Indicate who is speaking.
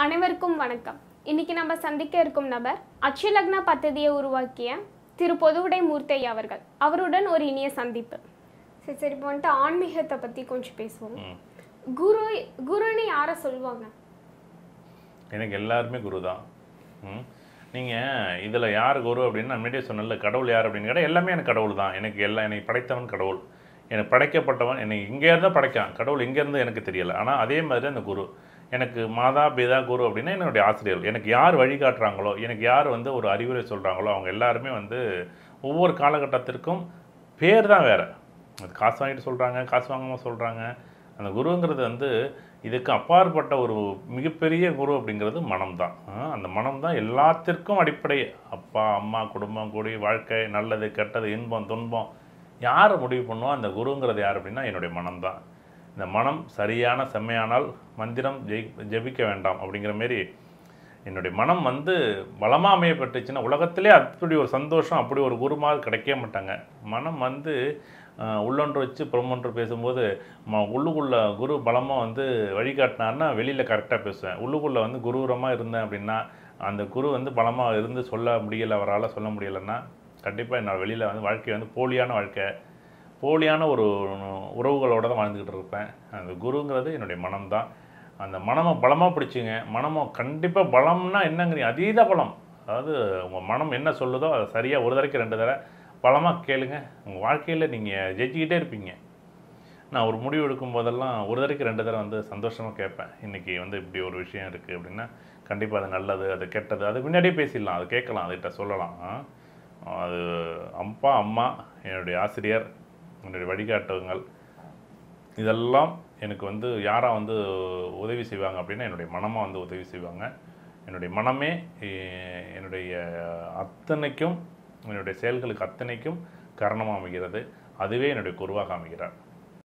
Speaker 1: அனைவருக்கும் வணக்கம் இன்னைக்கு நம்ம சந்திக்க இருக்கும் நபர் அட்சலக்ன பദ്ധதியை உருவாக்கிய திரு பொதுவுடை மூர்த்தையா அவர்கள் அவருடன் ஒரு இனிய சந்திப்பு சரி சரி இப்போ வந்துட்டு ஆன்மீகத்தை பற்றி கொஞ்சம் பேசுவோம்
Speaker 2: ம்.
Speaker 1: குரு குருன்னு யாரை சொல்லுவாங்க
Speaker 2: எனக்கு எல்லாருமே குரு தான் ம் நீங்கள் இதில் யார் குரு அப்படின்னு நான் முன்னாடியே சொன்னல கடவுள் யார் அப்படின்னு கேட்டால் எல்லாமே எனக்கு கடவுள் தான் எனக்கு எல்லாம் என்னை படைத்தவன் கடவுள் எனக்கு படைக்கப்பட்டவன் என்னை இங்கே இருந்தால் படைக்கான் கடவுள் இங்கேருந்து எனக்கு தெரியல ஆனால் அதே மாதிரி அந்த குரு எனக்கு மாதா பிதா குரு அப்படின்னா என்னுடைய ஆசிரியர்கள் எனக்கு யார் வழிகாட்டுறாங்களோ எனக்கு யார் வந்து ஒரு அறிவுரை சொல்கிறாங்களோ அவங்க எல்லாருமே வந்து ஒவ்வொரு காலகட்டத்திற்கும் பேர் தான் வேறு அது காசு வாங்கிட்டு சொல்கிறாங்க காசு வாங்காம சொல்கிறாங்க அந்த குருங்கிறது வந்து இதுக்கு அப்பாற்பட்ட ஒரு மிகப்பெரிய குரு அப்படிங்கிறது மனம் தான் அந்த மனம் தான் எல்லாத்திற்கும் அடிப்படை அப்பா அம்மா குடும்பம் கூடி வாழ்க்கை நல்லது கெட்டது இன்பம் துன்பம் யார் முடிவு பண்ணுவோ அந்த குருங்கிறது யார் அப்படின்னா என்னுடைய மனம் தான் இந்த மனம் சரியான செம்மையானால் மந்திரம் ஜெய் ஜெபிக்க வேண்டாம் அப்படிங்கிற மாரி என்னுடைய மனம் வந்து பலமாக அமையப்பட்டுச்சுன்னா உலகத்திலே அப்படி ஒரு சந்தோஷம் அப்படி ஒரு குருமார் கிடைக்கவே மாட்டாங்க மனம் வந்து ஆஹ், உள்ளொன்று வச்சு புறமொன்று பேசும்போது ம உள்ளுக்குள்ள குரு பலமாக வந்து வழிகாட்டினார்னா வெளியில் கரெக்டாக பேசுவேன் உள்ளுக்குள்ளே வந்து குருவரமாக இருந்தேன் அப்படின்னா அந்த குரு வந்து பலமாக இருந்து சொல்ல முடியலை அவரால் சொல்ல முடியலைன்னா கண்டிப்பாக என்னோட வெளியில் வந்து வாழ்க்கை வந்து போலியான வாழ்க்கை போலியான ஒரு உறவுகளோட தான் வாழ்ந்துக்கிட்டு இருப்பேன் அந்த குருங்கிறது என்னுடைய மனம்தான் அந்த மனமை பலமாக பிடிச்சிங்க மனமோ கண்டிப்பாக பலம்னா என்னங்கிறீங்க அதீத பலம் அதாவது உங்கள் மனம் என்ன சொல்லுதோ அதை சரியாக ஒரு தடவைக்கு ரெண்டு தடவை பலமாக கேளுங்க உங்கள் வாழ்க்கையில் நீங்கள் ஜெயிச்சுக்கிட்டே இருப்பீங்க நான் ஒரு முடிவு எடுக்கும் போதெல்லாம் ஒரு தடவைக்கு ரெண்டு தடவை வந்து சந்தோஷமாக கேட்பேன் இன்றைக்கி வந்து இப்படி ஒரு விஷயம் இருக்குது அப்படின்னா கண்டிப்பாக அது நல்லது அது கெட்டது அது முன்னாடியே பேசிடலாம் அது கேட்கலாம் அதுகிட்ட சொல்லலாம் ஆ? அது அப்பா அம்மா என்னுடைய ஆசிரியர் என்னுடைய வழிகாட்டுங்கள் இதெல்லாம் எனக்கு வந்து யாராக வந்து உதவி செய்வாங்க அப்படின்னா என்னுடைய மனமாக வந்து உதவி செய்வாங்க என்னுடைய மனமே எ- என்னுடைய அத்தனைக்கும் என்னுடைய செயல்களுக்கு அத்தனைக்கும் காரணமாக அமைகிறது அதுவே என்னுடைய குருவாக அமைகிறார்